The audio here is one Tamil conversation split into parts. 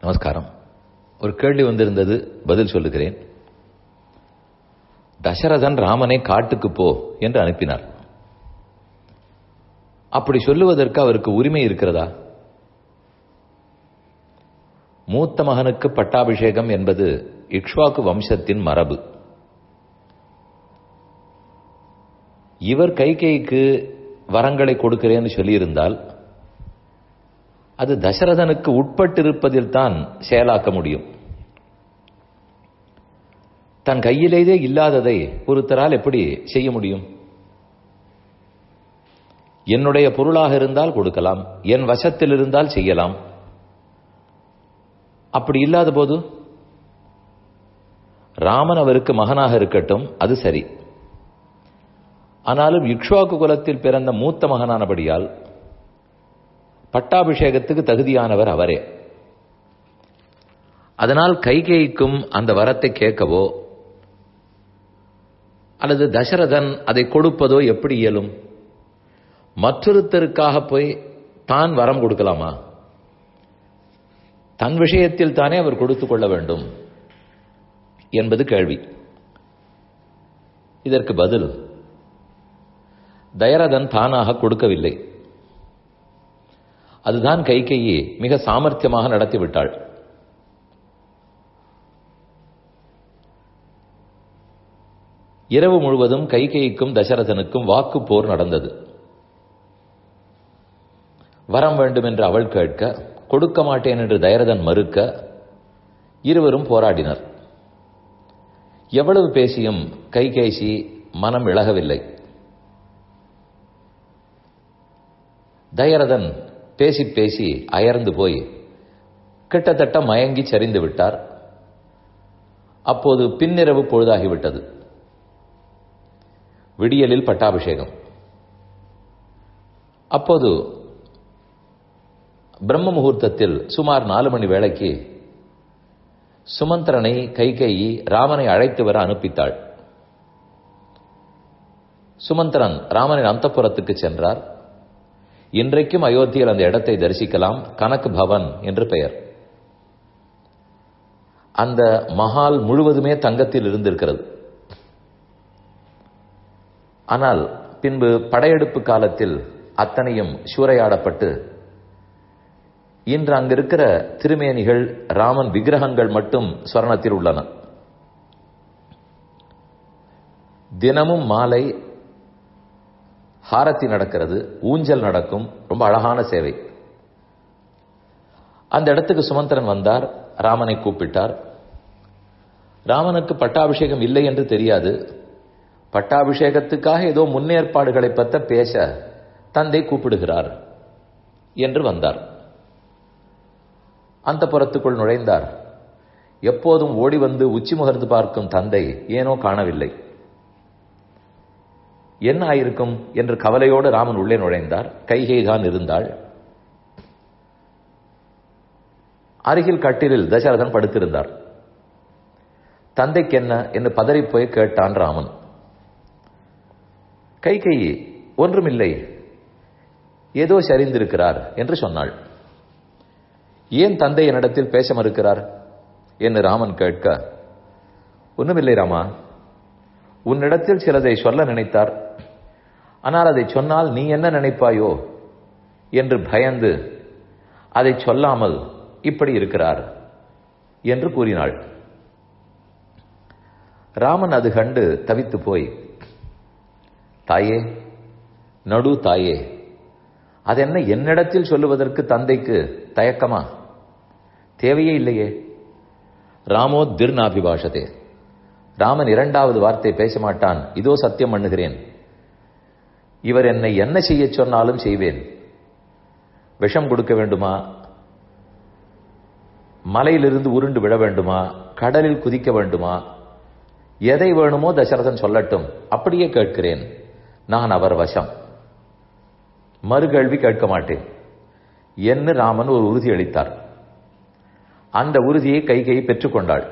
நமஸ்காரம் ஒரு கேள்வி வந்திருந்தது பதில் சொல்லுகிறேன் தசரதன் ராமனை காட்டுக்கு போ என்று அனுப்பினார் அப்படி சொல்லுவதற்கு அவருக்கு உரிமை இருக்கிறதா மூத்த மகனுக்கு பட்டாபிஷேகம் என்பது இக்ஷ்வாக்கு வம்சத்தின் மரபு இவர் கைகேய்க்கு வரங்களை கொடுக்கிறேன்னு சொல்லியிருந்தால் அது தசரதனுக்கு உட்பட்டிருப்பதில் தான் செயலாக்க முடியும் தன் கையிலேயே இல்லாததை ஒருத்தரால் எப்படி செய்ய முடியும் என்னுடைய பொருளாக இருந்தால் கொடுக்கலாம் என் வசத்தில் இருந்தால் செய்யலாம் அப்படி இல்லாத போது ராமன் அவருக்கு மகனாக இருக்கட்டும் அது சரி ஆனாலும் இக்ஷ்வாக்கு குலத்தில் பிறந்த மூத்த மகனானபடியால் பட்டாபிஷேகத்துக்கு தகுதியானவர் அவரே அதனால் கைகேய்க்கும் அந்த வரத்தை கேட்கவோ அல்லது தசரதன் அதை கொடுப்பதோ எப்படி இயலும் மற்றொருத்தருக்காக போய் தான் வரம் கொடுக்கலாமா தன் விஷயத்தில் தானே அவர் கொடுத்து கொள்ள வேண்டும் என்பது கேள்வி இதற்கு பதில் தயரதன் தானாக கொடுக்கவில்லை அதுதான் கைகையை மிக சாமர்த்தியமாக நடத்திவிட்டாள் இரவு முழுவதும் கைகைக்கும் தசரதனுக்கும் வாக்கு போர் நடந்தது வரம் வேண்டும் என்று அவள் கேட்க கொடுக்க மாட்டேன் என்று தயரதன் மறுக்க இருவரும் போராடினர் எவ்வளவு பேசியும் கைகேசி மனம் இழகவில்லை தயரதன் பேசி பேசி அயர்ந்து போய் கிட்டத்தட்ட மயங்கி சரிந்து விட்டார் அப்போது பின்னிரவு பொழுதாகிவிட்டது விடியலில் பட்டாபிஷேகம் அப்போது பிரம்ம முகூர்த்தத்தில் சுமார் நாலு மணி வேளைக்கு சுமந்திரனை கைகையி ராமனை அழைத்து வர அனுப்பித்தாள் சுமந்திரன் ராமனின் அந்தப்புறத்துக்கு சென்றார் இன்றைக்கும் அயோத்தியில் அந்த இடத்தை தரிசிக்கலாம் கனக் பவன் என்று பெயர் அந்த மஹால் முழுவதுமே தங்கத்தில் இருந்திருக்கிறது ஆனால் பின்பு படையெடுப்பு காலத்தில் அத்தனையும் சூறையாடப்பட்டு இன்று அங்கிருக்கிற திருமேனிகள் ராமன் விக்கிரகங்கள் மட்டும் ஸ்வர்ணத்தில் உள்ளன தினமும் மாலை ஹாரத்தி நடக்கிறது ஊஞ்சல் நடக்கும் ரொம்ப அழகான சேவை அந்த இடத்துக்கு சுமந்திரன் வந்தார் ராமனை கூப்பிட்டார் ராமனுக்கு பட்டாபிஷேகம் இல்லை என்று தெரியாது பட்டாபிஷேகத்துக்காக ஏதோ முன்னேற்பாடுகளை பத்த பேச தந்தை கூப்பிடுகிறார் என்று வந்தார் அந்த புறத்துக்குள் நுழைந்தார் எப்போதும் ஓடி வந்து உச்சி முகர்ந்து பார்க்கும் தந்தை ஏனோ காணவில்லை என்ன ஆயிருக்கும் என்று கவலையோடு ராமன் உள்ளே நுழைந்தார் கைகைதான் இருந்தாள் அருகில் கட்டிலில் தசரதன் படுத்திருந்தார் தந்தைக்கு என்ன என்று பதறிப்போய் கேட்டான் ராமன் கைகை ஒன்றுமில்லை ஏதோ சரிந்திருக்கிறார் என்று சொன்னாள் ஏன் தந்தை என்னிடத்தில் பேச மறுக்கிறார் என்று ராமன் கேட்க ஒன்றுமில்லை ராமா உன்னிடத்தில் சிலதை சொல்ல நினைத்தார் ஆனால் அதை சொன்னால் நீ என்ன நினைப்பாயோ என்று பயந்து அதை சொல்லாமல் இப்படி இருக்கிறார் என்று கூறினாள் ராமன் அது கண்டு தவித்து போய் தாயே நடு தாயே அதென்ன என்னிடத்தில் சொல்லுவதற்கு தந்தைக்கு தயக்கமா தேவையே இல்லையே ராமோ திருநாபிபாஷதே ராமன் இரண்டாவது வார்த்தை பேச மாட்டான் இதோ சத்தியம் பண்ணுகிறேன் இவர் என்னை என்ன செய்ய சொன்னாலும் செய்வேன் விஷம் கொடுக்க வேண்டுமா மலையிலிருந்து உருண்டு விழ வேண்டுமா கடலில் குதிக்க வேண்டுமா எதை வேணுமோ தசரதன் சொல்லட்டும் அப்படியே கேட்கிறேன் நான் அவர் வசம் மறுகேள்வி கேட்க மாட்டேன் என்று ராமன் ஒரு உறுதி அளித்தார் அந்த உறுதியை கைகை பெற்றுக்கொண்டாள்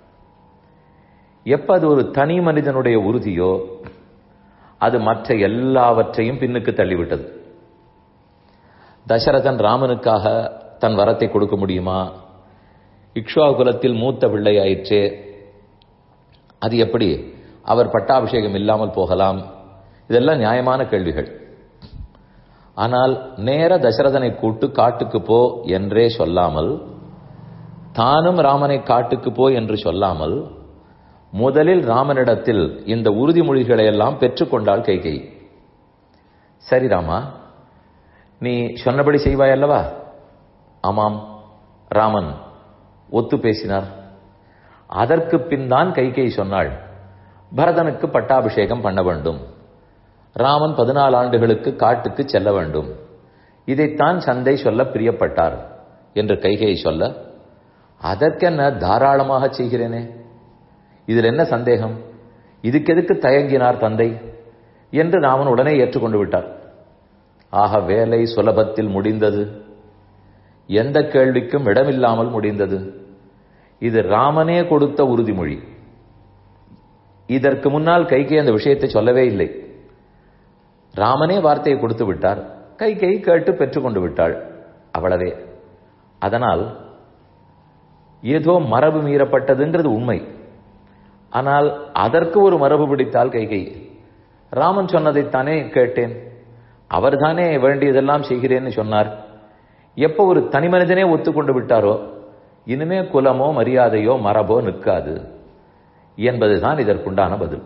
எப்ப அது ஒரு தனி மனிதனுடைய உறுதியோ அது மற்ற எல்லாவற்றையும் பின்னுக்கு தள்ளிவிட்டது தசரதன் ராமனுக்காக தன் வரத்தை கொடுக்க முடியுமா இக்ஷுவா குலத்தில் மூத்த பிள்ளையாயிற்றே அது எப்படி அவர் பட்டாபிஷேகம் இல்லாமல் போகலாம் இதெல்லாம் நியாயமான கேள்விகள் ஆனால் நேர தசரதனை கூட்டு காட்டுக்கு போ என்றே சொல்லாமல் தானும் ராமனை காட்டுக்கு போ என்று சொல்லாமல் முதலில் ராமனிடத்தில் இந்த உறுதிமொழிகளை எல்லாம் பெற்றுக்கொண்டாள் கைகை சரி ராமா நீ சொன்னபடி செய்வாய் அல்லவா ஆமாம் ராமன் ஒத்து பேசினார் அதற்கு பின் தான் கைகை சொன்னாள் பரதனுக்கு பட்டாபிஷேகம் பண்ண வேண்டும் ராமன் பதினாலு ஆண்டுகளுக்கு காட்டுக்கு செல்ல வேண்டும் இதைத்தான் சந்தை சொல்ல பிரியப்பட்டார் என்று கைகை சொல்ல அதற்கென்ன தாராளமாக செய்கிறேனே இதில் என்ன சந்தேகம் இதுக்கு எதுக்கு தயங்கினார் தந்தை என்று ராமன் உடனே ஏற்றுக்கொண்டு விட்டார் ஆக வேலை சுலபத்தில் முடிந்தது எந்த கேள்விக்கும் இடமில்லாமல் முடிந்தது இது ராமனே கொடுத்த உறுதிமொழி இதற்கு முன்னால் கைகை அந்த விஷயத்தை சொல்லவே இல்லை ராமனே வார்த்தையை கொடுத்து விட்டார் கைகை கேட்டு பெற்றுக்கொண்டு விட்டாள் அவ்வளவே அதனால் ஏதோ மரபு மீறப்பட்டதுங்கிறது உண்மை ஆனால் அதற்கு ஒரு மரபு பிடித்தால் கைகை ராமன் சொன்னதைத்தானே கேட்டேன் அவர்தானே வேண்டியதெல்லாம் செய்கிறேன்னு சொன்னார் எப்போ ஒரு தனி மனிதனே ஒத்துக்கொண்டு விட்டாரோ இனிமே குலமோ மரியாதையோ மரபோ நிற்காது என்பதுதான் இதற்குண்டான பதில்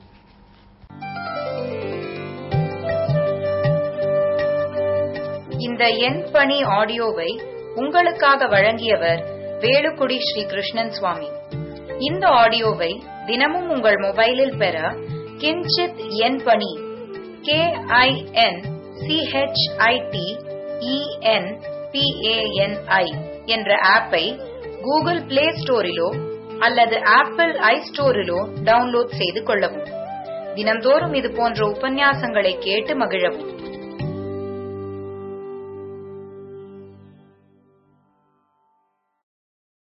இந்த எண் பணி ஆடியோவை உங்களுக்காக வழங்கியவர் வேலுக்குடி ஸ்ரீ கிருஷ்ணன் சுவாமி இந்த ஆடியோவை தினமும் உங்கள் மொபைலில் பெற கிஞ்சித் எண் பணி கே ஐ என் சிஹெச்ஐடி இஎன் பிஏஎன்ஐ என்ற ஆப்பை கூகுள் பிளே ஸ்டோரிலோ அல்லது ஆப்பிள் ஐ ஸ்டோரிலோ டவுன்லோட் செய்து கொள்ளவும் தினம்தோறும் இது போன்ற உபன்யாசங்களை கேட்டு மகிழவும்